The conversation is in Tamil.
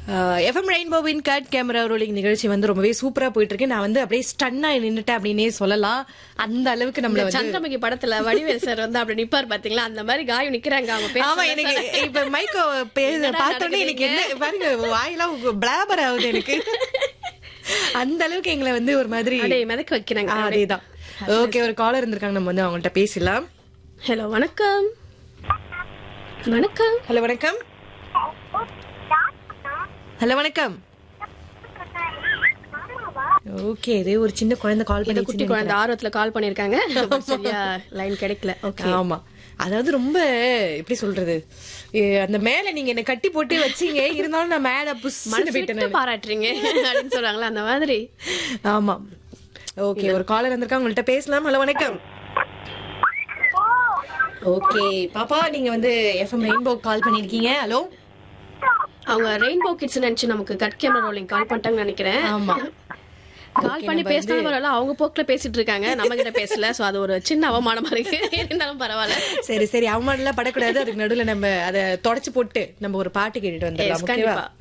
எஃப்எம் ரெயின்போவின் கட் கேமரா ரோலிங் நிகழ்ச்சி வந்து ரொம்பவே சூப்பரா போயிட்டு இருக்கு நான் வந்து அப்படியே ஸ்டன்னா நின்னுட்டேன் அப்படின்னே சொல்லலாம் அந்த அளவுக்கு நம்மள வந்து சந்திரமுகி படத்துல வடிவேல் சார் வந்து அப்படி நிப்பார் பாத்தீங்களா அந்த மாதிரி காயம் நிக்கிறாங்க அவங்க ஆமா பேசுறத எனக்கு சொல்ல. இப்ப மைக்கோ பார்த்தோன்னே எனக்கு என்ன பாருங்க வாயெல்லாம் பிளாபர் ஆகுது எனக்கு அந்த அளவுக்கு எங்களை வந்து ஒரு மாதிரி அப்படியே மிதக்க வைக்கிறாங்க ஆ, அதேதான் ஓகே ஒரு காலர் இருந்திருக்காங்க நம்ம வந்து அவங்கள்ட்ட பேசலாம் ஹலோ வணக்கம் வணக்கம் ஹலோ வணக்கம் ஹலோ வணக்கம் ஓகே இதே ஒரு சின்ன குழந்தை கால் இந்த குட்டி பண்ணி குழந்தை ஆர்வத்துல கால் பண்ணிருக்காங்க சரியா லைன் கிடைக்கல ஓகே ஆமா அதாவது ரொம்ப எப்படி சொல்றது எ, அந்த மேல நீங்க என்ன கட்டி போட்டு வச்சீங்க இருந்தாலும் நான் மேல புஷ்னு மனசு போயிட்டேன் விட்டு பாராட்டுறீங்க அப்படின்னு சொல்றாங்களா அந்த மாதிரி ஆமா ஓகே ஒரு காலர் வந்திருக்காங்க உங்கள்ட்ட பேசலாம் ஹலோ வணக்கம் ஓகே பாப்பா நீங்க வந்து எஃப்எம் ரெயின்போ கால் பண்ணிருக்கீங்க ஹலோ அவங்க ரெயின்போ கிட்ஸ் நினைச்சு நமக்கு கட் கேமரா ரோலிங் கால் பண்ணிட்டாங்கன்னு நினைக்கிறேன் ஆமா கால் பண்ணி பேசினாலும் பரவாயில்ல அவங்க போக்குல பேசிட்டு இருக்காங்க நம்ம கிட்ட பேசல சோ அது ஒரு சின்ன அவமானமா இருக்கு இருந்தாலும் பரவாயில்ல சரி சரி அவமானம்லாம் படக்கூடாது அதுக்கு நடுவுல நம்ம அதை தொடச்சு போட்டு நம்ம ஒரு பாட்டு கேட்டுட்டு வந்துடலாம் Yes, ஓகேவா கண்டிப்பா